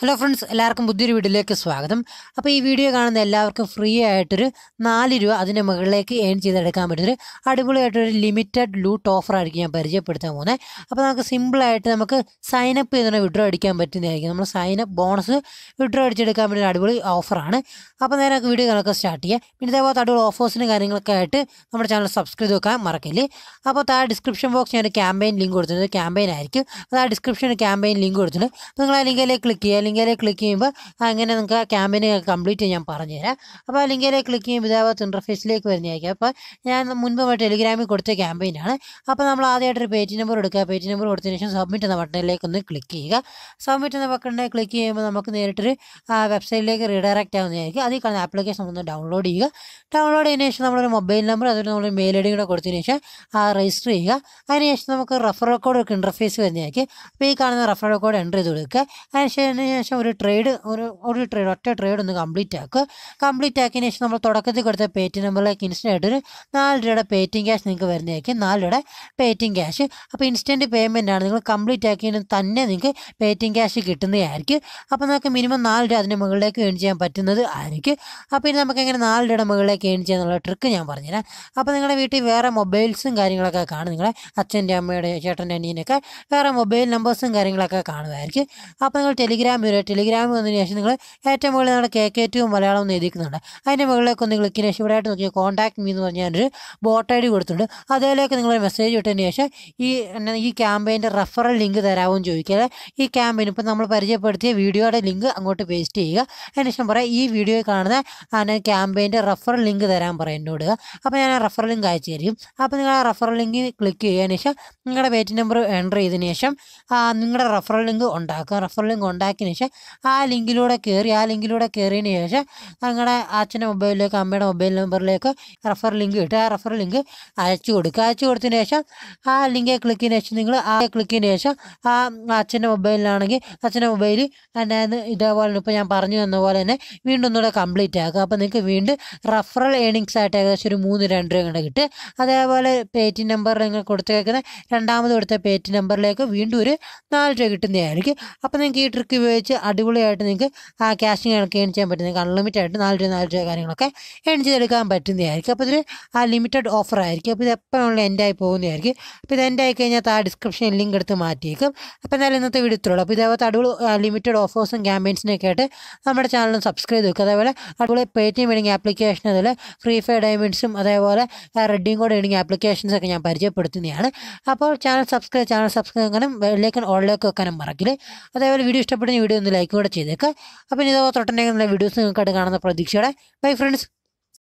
hello friends എല്ലാവർക്കും പുതിയൊരു വീഡിയോയിലേക്ക് സ്വാഗതം അപ്പോൾ ഈ വീഡിയോ കാണുന്ന എല്ലാവർക്കും ഫ്രീ ആയിട്ടൊരു നാല് രൂപ അതിൻ്റെ മുകളിലേക്ക് ഏൺ ചെയ്തെടുക്കാൻ പറ്റുന്നൊരു അടിപൊളിയായിട്ടൊരു ലിമിറ്റഡ് ലൂട്ട് ഓഫർ ആയിരിക്കും ഞാൻ പരിചയപ്പെടുത്താൻ പോകുന്നത് അപ്പോൾ നമുക്ക് സിമ്പിളായിട്ട് നമുക്ക് സൈനപ്പ് ചെയ്തിട്ട് വിഡ്രോ അടിക്കാൻ പറ്റുന്നതായിരിക്കും നമ്മൾ സൈനപ്പ് ബോണസ് വിഡ്രോ അടിച്ചെടുക്കാൻ പറ്റുന്ന ഒരു അടിപൊളി ഓഫറാണ് അപ്പോൾ നേരെ നമുക്ക് വീഡിയോ കണക്ക് സ്റ്റാർട്ട് ചെയ്യാം പിന്നെ ഇതേപോലത്തെ അടിപൊളി ഓഫേഴ്സിനും കാര്യങ്ങളൊക്കെ ആയിട്ട് നമ്മുടെ ചാനൽ സബ്സ്ക്രൈബ് ചെയ്ത് വെക്കാൻ മറക്കില്ലേ അപ്പോൾ താഴെ ഡിസ്ക്രിപ്ഷൻ ബോക്സ് ഞാൻ ക്യാമ്പയിൻ ലിങ്ക് കൊടുത്തിട്ടുണ്ട് ക്യാമ്പയിൻ ആയിരിക്കും അത് ആ ഡിസ്ക്രിപ്ഷനിൽ ക്യാമ്പയിൻ ലിങ്ക് കൊടുത്തിട്ടുണ്ട് അപ്പോൾ നിങ്ങൾ ആ ലിങ്കിലേക്ക് ക്ലിക്ക് ചെയ്യുക ലിങ്കിലേക്ക് ക്ലിക്ക് ചെയ്യുമ്പോൾ അങ്ങനെ നിങ്ങൾക്ക് ആ ക്യാമ്പയിൻ കംപ്ലീറ്റ് ചെയ്യാൻ പറഞ്ഞുതരാം അപ്പോൾ ആ ലിങ്കിലേക്ക് ക്ലിക്ക് ചെയ്യുമ്പോൾ ഇതേപോലത്തെ ഇൻ്റർഫേസിലേക്ക് വരുന്നതായിരിക്കും അപ്പോൾ ഞാൻ മുൻപ് ടെലിഗ്രാമിൽ കൊടുത്ത ക്യാമ്പയിനാണ് അപ്പോൾ നമ്മൾ ആദ്യമായിട്ടൊരു പേജ് നമ്പർ എടുക്കുക പേജ് നമ്പർ കൊടുത്തതിന് ശേഷം സബ്മിറ്റ് എന്ന ബട്ടണിലേക്ക് ഒന്ന് ക്ലിക്ക് ചെയ്യുക സബ്മിറ്റ് എന്ന ബട്ടണിൽ ക്ലിക്ക് ചെയ്യുമ്പോൾ നമുക്ക് നേരിട്ടൊരു വെബ്സൈറ്റിലേക്ക് റീഡയറക്റ്റ് ആവുന്നതായിരിക്കും അതിൽ കാണുന്ന ആപ്ലിക്കേഷൻ ഒന്ന് ഡൗൺലോഡ് ചെയ്യുക ഡൗൺലോഡ് ചെയ്തതിന് ശേഷം നമ്മളൊരു മൊബൈൽ നമ്പർ അതുപോലെ നമ്മളൊരു മെയിൽ ഐ ഡി കൂടെ കൊടുത്തതിന് ശേഷം രജിസ്റ്റർ ചെയ്യുക അതിനുശേഷം നമുക്ക് റെഫറൽ കോഡ് ഒക്കെ ഇൻ്റർഫേസ് വരുന്നതായിരിക്കും അപ്പോൾ ഈ കാണുന്ന റെഫറൽ കോഡ് എൻ്റർ ചെയ്ത് കൊടുക്കുക അതിന് ശേഷം ഒരു ട്രേഡ് ഒരു ഒരു ട്രേഡ് ഒറ്റ ട്രേഡ് ഒന്ന് കംപ്ലീറ്റ് ആക്കുക കംപ്ലീറ്റ് ആക്കിയതിന് ശേഷം നമ്മൾ തുടക്കത്തിൽ കൊടുത്ത പേറ്റി നമ്പറിലേക്ക് ഇൻസ്റ്റൻ്റ് ആയിട്ടൊരു നാല് രൂപയുടെ പേറ്റിംഗ് ക്യാഷ് നിങ്ങൾക്ക് വരുന്നതായിരിക്കും നാല് രൂപയുടെ പേറ്റിംഗ് ക്യാഷ് അപ്പോൾ ഇൻസ്റ്റൻറ്റ് പേയ്മെൻ്റ് ആണ് നിങ്ങൾ കംപ്ലീറ്റ് ആക്കിയതിന് തന്നെ നിങ്ങൾക്ക് പേറ്റിംഗ് ക്യാഷ് കിട്ടുന്നതായിരിക്കും അപ്പോൾ നമുക്ക് മിനിമം നാല് രൂപ അതിൻ്റെ മുകളിലേക്ക് ഏൺ ചെയ്യാൻ പറ്റുന്നത് ആയിരിക്കും അപ്പോൾ ഇനി നമുക്ക് എങ്ങനെ നാല് രൂപയുടെ മുകളിലേക്ക് ഏൺ ചെയ്യാന്നുള്ള ട്രിക്ക് ഞാൻ പറഞ്ഞുതരാം അപ്പോൾ നിങ്ങളുടെ വീട്ടിൽ വേറെ മൊബൈൽസും കാര്യങ്ങളൊക്കെ കാണും നിങ്ങളെ അച്ഛൻ്റെ അമ്മയുടെ ചേട്ടൻ്റെ അനിയനൊക്കെ വേറെ മൊബൈൽ നമ്പേഴ്സും കാര്യങ്ങളൊക്കെ കാണുമായിരിക്കും അപ്പോൾ നിങ്ങൾ ടെലിഗ്രാം വരിക ടെലിഗ്രാം വന്നതിന് ശേഷം നിങ്ങൾ ഏറ്റവും മുകളിൽ നമ്മുടെ കെ കെ ടു മലയാളം എന്ന് എഴുതിക്കുന്നുണ്ട് അതിൻ്റെ മുകളിലേക്ക് ഒന്ന് ക്ലിക്കിന് ശേഷം ഇവിടെ ആയിട്ട് നോക്കിയാൽ കോൺടാക്ട് മീ എന്ന് പറഞ്ഞാൽ ഒരു ബോട്ട് ഐ ഡി കൊടുത്തിട്ടുണ്ട് അതിലേക്ക് നിങ്ങൾ മെസ്സേജ് ഇട്ടതിന് ശേഷം ഈ എന്നാ ഈ ക്യാമ്പയിൻ്റെ റെഫറൽ ലിങ്ക് തരാമെന്ന് ചോദിക്കുക ഈ ക്യാമ്പയിൻ ഇപ്പോൾ നമ്മൾ പരിചയപ്പെടുത്തിയ വീഡിയോയുടെ ലിങ്ക് അങ്ങോട്ട് പേസ്റ്റ് ചെയ്യുക അതിനുശേഷം പറയാം ഈ വീഡിയോയിൽ കാണുന്ന ആ ക്യാമ്പയിൻ്റെ റെഫറൽ ലിങ്ക് തരാൻ പറയും എന്നോട് അപ്പോൾ ഞാൻ ആ റെഫറൽ ലിങ്ക് അയച്ചു തരും അപ്പോൾ നിങ്ങൾ ആ റെഫറൽ ലിങ്ക് ക്ലിക്ക് ചെയ്തതിന് ശേഷം നിങ്ങളുടെ പേറ്റ് നമ്പർ എൻ്റർ ചെയ്തതിന് ശേഷം നിങ്ങളുടെ റെഫറൽ ലിങ്ക് ഉണ്ടാക്കുക റെഫറൽ ലിങ്ക് ഉണ്ടാക്കിയതിന് ശേഷം ആ ലിങ്കിലൂടെ കയറി ആ ലിങ്കിലൂടെ കയറിയതിന് ശേഷം നിങ്ങളുടെ അച്ഛൻ്റെ മൊബൈലിലേക്ക് അമ്മയുടെ മൊബൈൽ നമ്പറിലേക്ക് റെഫർ ലിങ്ക് കിട്ടുക ആ റെഫർ ലിങ്ക് അയച്ചു കൊടുക്കുക അയച്ചു കൊടുത്തതിന് ശേഷം ആ ലിങ്കെ ക്ലിക്ക് ചെയ്തതിന് ശേഷം നിങ്ങൾ ആ ക്ലിക്ക് ചെയ്തതിന് ശേഷം ആ അച്ഛൻ്റെ മൊബൈലിലാണെങ്കിൽ അച്ഛൻ്റെ മൊബൈൽ എന്നാന്ന് ഇതേപോലെ ഇപ്പോൾ ഞാൻ പറഞ്ഞു തന്ന പോലെ തന്നെ വീണ്ടും ഒന്നുകൂടെ കംപ്ലീറ്റ് ആക്കുക അപ്പോൾ നിങ്ങൾക്ക് വീണ്ടും റഫറൽ ഏണിങ്സ് ആയിട്ട് ഏകദേശം ഒരു മൂന്ന് രണ്ട് രൂപ കണ്ട് കിട്ടും അതേപോലെ പേറ്റി നമ്പർ നിങ്ങൾ കൊടുത്തേക്കുന്ന രണ്ടാമത് കൊടുത്ത പേറ്റി നമ്പറിലേക്ക് വീണ്ടും ഒരു നാല് രൂപ കിട്ടുന്നതായിരിക്കും അപ്പോൾ നിങ്ങൾക്ക് ഈ ട്രിക്ക് ഉപയോഗിച്ച് അടിപൊളിയായിട്ട് നിങ്ങൾക്ക് ആ ക്യാഷിങ് കണക്ക് ഏൺ ചെയ്യാൻ പറ്റും നിങ്ങൾക്ക് അൺലിമിറ്റഡ് ആയിട്ട് നാല് രൂപ നാല് രൂപ കാര്യങ്ങളൊക്കെ ഏൺ ചെയ്തെടുക്കാൻ പറ്റുന്നതായിരിക്കും അപ്പോൾ ഇതിൽ ആ ലിമിറ്റഡ് ഓഫർ ആയിരിക്കും അപ്പോൾ ഇത് എപ്പോഴുള്ള എൻ്റെ ആയി പോകുന്നതായിരിക്കും അപ്പോൾ ഇത് എൻ്റെ ആയി കഴിഞ്ഞാൽ ആ ഡിസ്ക്രിപ്ഷൻ ലിങ്ക് എടുത്ത് മാറ്റിയേക്കും അപ്പോൾ എന്തായാലും ഇന്നത്തെ വീഡിയോ ഇത്രയുള്ളൂ അപ്പോൾ ഇതേപോലത്തെ അടിപൊളി ലിമിറ്റഡ് ഓഫേഴ്സും ക്യാമ്പയിൻസിനൊക്കെ ആയിട്ട് നമ്മുടെ ചാനലും സബ്സ്ക്രൈബ് ചെയ്ത് അതേപോലെ അടിപൊളി പേ ടി എം വേണമെങ്കിൽ ആപ്ലിക്കേഷൻ അതുപോലെ ഫ്രീ ഫയർ ഡയമണ്ട്സും അതേപോലെ റെഡിയും കോഡ് വേണമെങ്കിൽ ആപ്ലിക്കേഷൻസ് ഒക്കെ ഞാൻ പരിചയപ്പെടുത്തുന്നതാണ് അപ്പോൾ ചാനൽ സബ്സ്ക്രൈബ് ചാനൽ സബ്സ്ക്രൈബ് ചെയ്യാനും ബെല്ലേക്ക് ഓളിലേക്ക് വെക്കാനും മറക്കില്ല അതേപോലെ വീഡിയോ ഇഷ്ടപ്പെടുന്ന വീഡിയോ ഒന്ന് ലൈക്ക് കൂടെ ചെയ്തേക്കുക അപ്പോൾ ഇതേപോലെ തൊട്ടുണ്ടെങ്കിൽ നല്ല വീഡിയോസ് നിങ്ങൾക്കായിട്ട് കാണുന്ന പ്രതീക്ഷയോടെ ബൈ ഫ്രണ്ട്സ്